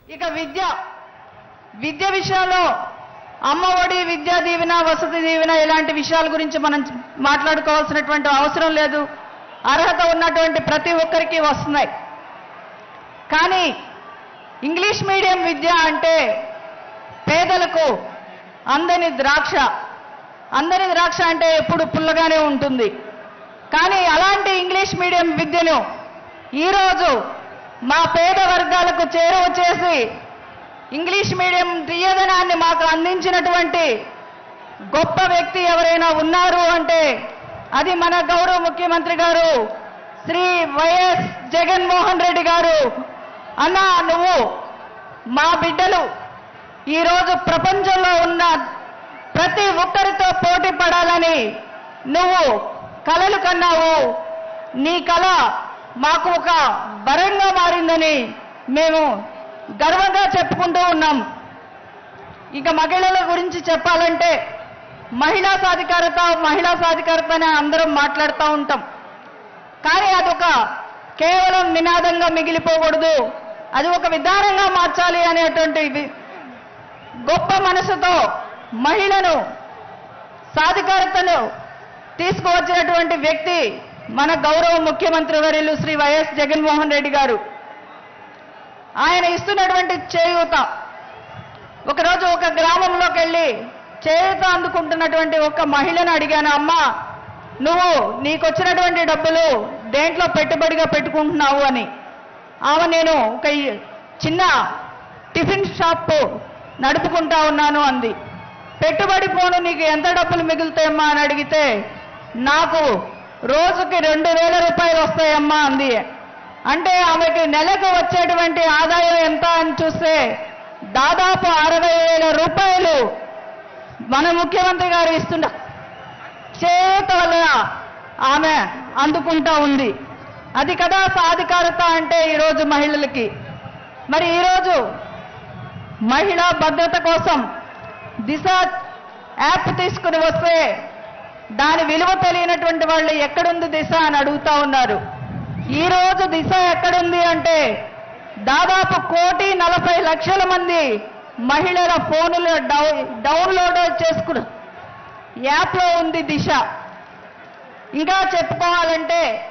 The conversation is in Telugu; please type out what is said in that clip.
ఇక విద్య విద్య విషయంలో అమ్మ ఒడి విద్యా దీవెన వసతి దీవెన ఇలాంటి విషయాల గురించి మనం మాట్లాడుకోవాల్సినటువంటి అవసరం లేదు అర్హత ఉన్నటువంటి ప్రతి ఒక్కరికి వస్తున్నాయి కానీ ఇంగ్లీష్ మీడియం విద్య అంటే పేదలకు అందని ద్రాక్ష అందని ద్రాక్ష అంటే ఎప్పుడు పుల్లగానే ఉంటుంది కానీ అలాంటి ఇంగ్లీష్ మీడియం విద్యను ఈరోజు మా పేద వర్గాలకు చేరువ చేసి ఇంగ్లీష్ మీడియం తీయదనాన్ని మాకు అందించినటువంటి గొప్ప వ్యక్తి ఎవరైనా ఉన్నారు అంటే అది మన గౌరవ ముఖ్యమంత్రి గారు శ్రీ వైఎస్ జగన్మోహన్ రెడ్డి గారు అన్నా నువ్వు మా బిడ్డలు ఈరోజు ప్రపంచంలో ఉన్న ప్రతి ఒక్కరితో పోటీ పడాలని నువ్వు కలలు కన్నావు నీ కళ మాకు ఒక వరంగా మారిందని మేము గర్వంగా చెప్పుకుంటూ ఉన్నాం ఇక మహిళల గురించి చెప్పాలంటే మహిళా సాధికారత మహిళా సాధికారత అని అందరం మాట్లాడుతూ ఉంటాం కానీ అదొక కేవలం నినాదంగా మిగిలిపోకూడదు అది ఒక విధానంగా మార్చాలి అనేటువంటి వి- గొప్ప మనసుతో మహిళను సాధికారతను తీసుకువచ్చినటువంటి వ్యక్తి మన గౌరవ ముఖ్యమంత్రి వర్యులు శ్రీ వైఎస్ జగన్మోహన్ రెడ్డి గారు ఆయన ఇస్తున్నటువంటి చేయూత ఒకరోజు ఒక గ్రామంలోకి వెళ్ళి చేయూత అందుకుంటున్నటువంటి ఒక మహిళను అడిగాను అమ్మా నువ్వు నీకొచ్చినటువంటి డబ్బులు దేంట్లో పెట్టుబడిగా పెట్టుకుంటున్నావు అని ఆమె నేను ఒక ఈ చిన్న టిఫిన్ షాప్ నడుపుకుంటా ఉన్నాను అంది పెట్టుబడి పోను నీకు ఎంత డబ్బులు మిగులుతాయమ్మా అని అడిగితే నాకు రోజుకి రెండు వేల రూపాయలు వస్తాయమ్మా అంది అంటే ఆమెకి నెలకు వచ్చేటువంటి ఆదాయం ఎంత అని చూస్తే దాదాపు అరవై వేల రూపాయలు మన ముఖ్యమంత్రి గారు ఇస్తున్న చేత వల్ల ఆమె అందుకుంటా ఉంది అది కదా సాధికారత అంటే ఈరోజు మహిళలకి మరి ఈరోజు మహిళా భద్రత కోసం దిశ యాప్ తీసుకుని వస్తే దాని విలువ తెలియనటువంటి వాళ్ళు ఎక్కడుంది దిశ అని అడుగుతా ఉన్నారు ఈ రోజు దిశ ఎక్కడుంది అంటే దాదాపు కోటి నలభై లక్షల మంది మహిళల ఫోనులు డౌ డౌన్లోడ్ చేసుకున్న యాప్లో ఉంది దిశ ఇంకా చెప్పుకోవాలంటే